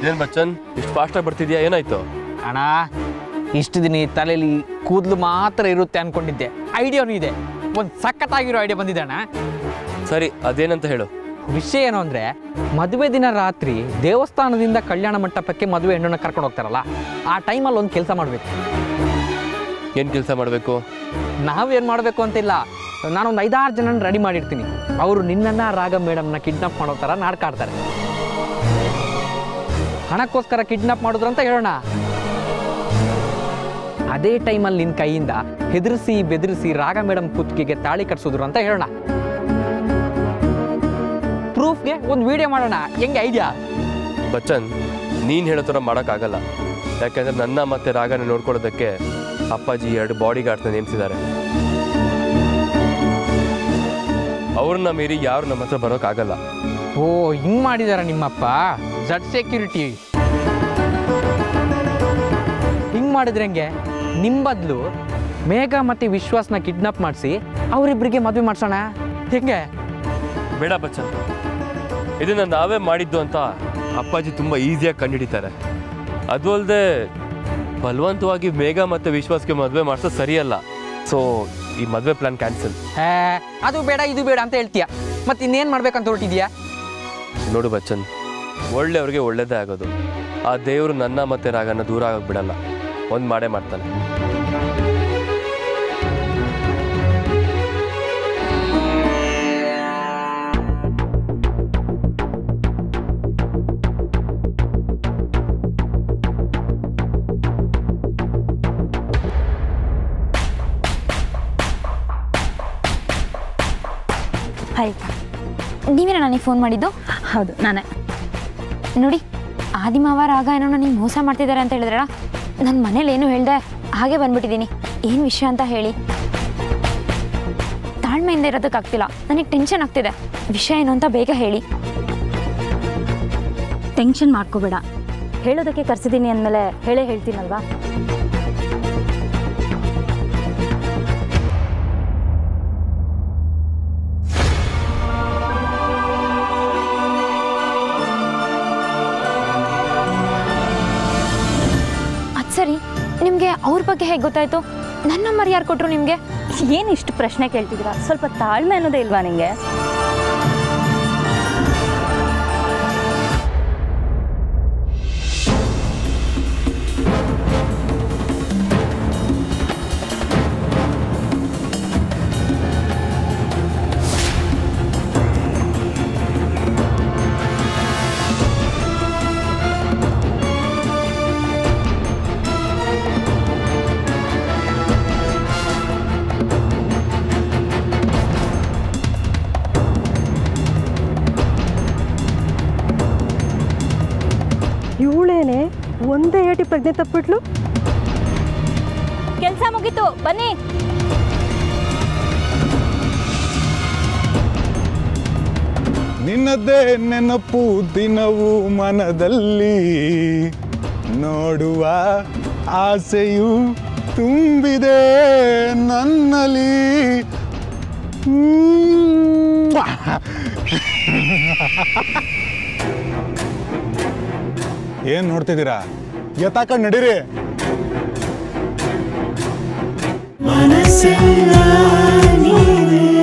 ಏನ್ ಬಚ್ಚನ್ ಇಷ್ಟು ಫಾಸ್ಟಾಗಿ ಬರ್ತಿದ್ಯಾ ಏನಾಯ್ತು ಅಣ್ಣ ಇಷ್ಟು ದಿನ ಈ ತಲೆಯಲ್ಲಿ ಕೂದಲು ಮಾತ್ರ ಇರುತ್ತೆ ಅನ್ಕೊಂಡಿದ್ದೆ ಐಡಿಯಾನು ಇದೆ ಒಂದು ಸಖತ್ತಾಗಿರೋ ಐಡಿಯಾ ಬಂದಿದೆ ಅಣ್ಣ ಸರಿ ಅದೇನಂತ ಹೇಳು ವಿಷಯ ಏನು ಅಂದರೆ ಮದುವೆ ದಿನ ರಾತ್ರಿ ದೇವಸ್ಥಾನದಿಂದ ಕಲ್ಯಾಣ ಮಂಟಪಕ್ಕೆ ಮದುವೆ ಹೆಣ್ಣನ್ನ ಕರ್ಕೊಂಡು ಹೋಗ್ತಾರಲ್ಲ ಆ ಟೈಮಲ್ಲಿ ಒಂದು ಕೆಲಸ ಮಾಡಬೇಕು ಏನ್ ಕೆಲಸ ಮಾಡಬೇಕು ನಾವೇನು ಮಾಡಬೇಕು ಅಂತಿಲ್ಲ ನಾನೊಂದು ಐದಾರು ಜನ ರೆಡಿ ಮಾಡಿರ್ತೀನಿ ಅವರು ನಿನ್ನನ್ನ ರಾಗ ಮೇಡಮ್ನ ಕಿಡ್ನಾಪ್ ಮಾಡೋ ಥರ ನಾಡ್ಕಾಡ್ತಾರೆ ಹಣಕ್ಕೋಸ್ಕರ ಕಿಡ್ನಾಪ್ ಮಾಡಿದ್ರು ಅಂತ ಹೇಳೋಣ ಅದೇ ಟೈಮಲ್ಲಿ ನಿನ್ನ ಕೈಯಿಂದ ಹೆದರಿಸಿ ಬೆದರಿಸಿ ರಾಗ ಮೇಡಮ್ ಕುತ್ತಿಗೆಗೆ ತಾಳಿ ಕಟ್ಸಿದ್ರು ಅಂತ ಹೇಳೋಣ ಪ್ರೂಫ್ಗೆ ಒಂದು ವಿಡಿಯೋ ಮಾಡೋಣ ಹೆಂಗೆ ಐಡಿಯಾ ಬಚ್ಚನ್ ನೀನ್ ಹೇಳೋ ಥರ ಮಾಡೋಕ್ಕಾಗಲ್ಲ ಯಾಕಂದ್ರೆ ನನ್ನ ಮತ್ತೆ ರಾಗನ ನೋಡ್ಕೊಳ್ಳೋದಕ್ಕೆ ಅಪ್ಪಾಜಿ ಎರಡು ಬಾಡಿ ಗಾರ್ಡ್ನ ನೇಮಿಸಿದ್ದಾರೆ ಅವ್ರನ್ನ ಮೀರಿ ಯಾರು ನಮ್ಮ ಹತ್ರ ಬರೋಕ್ಕಾಗಲ್ಲ ಓ ಹಿಂಗ್ ಮಾಡಿದಾರ ನಿಮ್ಮಪ್ಪ ಜಡ್ ಸೆಕ್ಯೂರಿಟಿ ಹಿಂಗ್ ಮಾಡಿದ್ರೆ ಹೆಂಗೆ ನಿಮ್ಮ ಬದಲು ಮೇಘ ಮತ್ತೆ ವಿಶ್ವಾಸ್ನ ಕಿಡ್ನಾಪ್ ಮಾಡಿಸಿ ಅವರಿಬ್ಬರಿಗೆ ಮದುವೆ ಮಾಡ್ಸೋಣ ಹೆಂಗೆ ಬೇಡ ಬಚ್ಚನ್ ಇದನ್ನ ನಾವೇ ಮಾಡಿದ್ದು ಅಂತ ಅಪ್ಪಾಜಿ ತುಂಬ ಈಸಿಯಾಗಿ ಕಂಡುಹಿಡಿತಾರೆ ಅದು ಅಲ್ಲದೆ ಬಲವಂತವಾಗಿ ಮೇಘ ಮತ್ತೆ ವಿಶ್ವಾಸ್ಗೆ ಮದುವೆ ಮಾಡಿಸೋದು ಸರಿಯಲ್ಲ ಸೊ ಈ ಮದುವೆ ಪ್ಲಾನ್ ಕ್ಯಾನ್ಸಲ್ ಹೇ ಅದು ಬೇಡ ಇದು ಬೇಡ ಅಂತ ಹೇಳ್ತೀಯ ಮತ್ತೆ ಇನ್ನೇನು ಮಾಡ್ಬೇಕಂತ ಹೊರಟಿದ್ಯಾ ನೋಡು ಬಚ್ಚನ್ ಒಳ್ಳೆಯವ್ರಿಗೆ ಒಳ್ಳೇದೇ ಆಗೋದು ಆ ದೇವರು ನನ್ನ ಮತ್ತೆ ರಾಗನ ದೂರ ಆಗೋಕೆ ಬಿಡಲ್ಲ ಒಂದು ಮಾಡೇ ಮಾಡ್ತಾನೆ ಹಾಯ್ ನೀವೇನ ನನಗೆ ಫೋನ್ ಮಾಡಿದ್ದು ಹೌದು ನಾನೇ ನೋಡಿ ಆದಿಮಾವ ರಾಗ ಏನೋ ನನಗೆ ಮೋಸ ಮಾಡ್ತಿದ್ದಾರೆ ಅಂತ ಹೇಳಿದ್ರಲ್ಲ ನನ್ನ ಮನೇಲಿ ಏನು ಹೇಳ್ದೆ ಹಾಗೆ ಬಂದ್ಬಿಟ್ಟಿದ್ದೀನಿ ಏನು ವಿಷಯ ಅಂತ ಹೇಳಿ ತಾಳ್ಮೆಯಿಂದ ಇರೋದಕ್ಕಾಗ್ತಿಲ್ಲ ನನಗೆ ಟೆನ್ಷನ್ ಆಗ್ತಿದೆ ವಿಷಯ ಏನು ಅಂತ ಬೇಗ ಹೇಳಿ ಟೆನ್ಷನ್ ಮಾಡ್ಕೋಬೇಡ ಹೇಳೋದಕ್ಕೆ ಕರ್ಸಿದ್ದೀನಿ ಅಂದಮೇಲೆ ಹೇಳೇ ಹೇಳ್ತೀನಲ್ವಾ ಅದು ಸರಿ ನಿಮಗೆ ಅವ್ರ ಬಗ್ಗೆ ಹೇಗೆ ಗೊತ್ತಾಯ್ತು ನನ್ನ ನಂಬರ್ ಯಾರು ಕೊಟ್ಟರು ನಿಮಗೆ ಏನು ಇಷ್ಟು ಪ್ರಶ್ನೆ ಕೇಳ್ತಿದ್ದೀರಾ ಸ್ವಲ್ಪ ತಾಳ್ಮೆ ಅನ್ನೋದೇ ಇಲ್ವಾ ನಿಂಗೆ ಇವಳೇನೆ ಒಂದೇ ಏಟಿ ಪ್ರಜ್ಞೆ ತಪ್ಪಿಟ್ಲು ಕೆಲಸ ಮುಗೀತು ಬನ್ನಿ ನಿನ್ನದೇ ನೆನಪು ದಿನವೂ ಮನದಲ್ಲಿ ನೋಡುವ ಆಸೆಯು ತುಂಬಿದೆ ನನ್ನಲ್ಲಿ ಹ್ಮ್. ಏನ್ ನೋಡ್ತಿದ್ದೀರಾ ಎತ್ತಾಕ ನಡೀರಿ ಮನಸ್ಸೆಲ್ಲ ನೀನೇ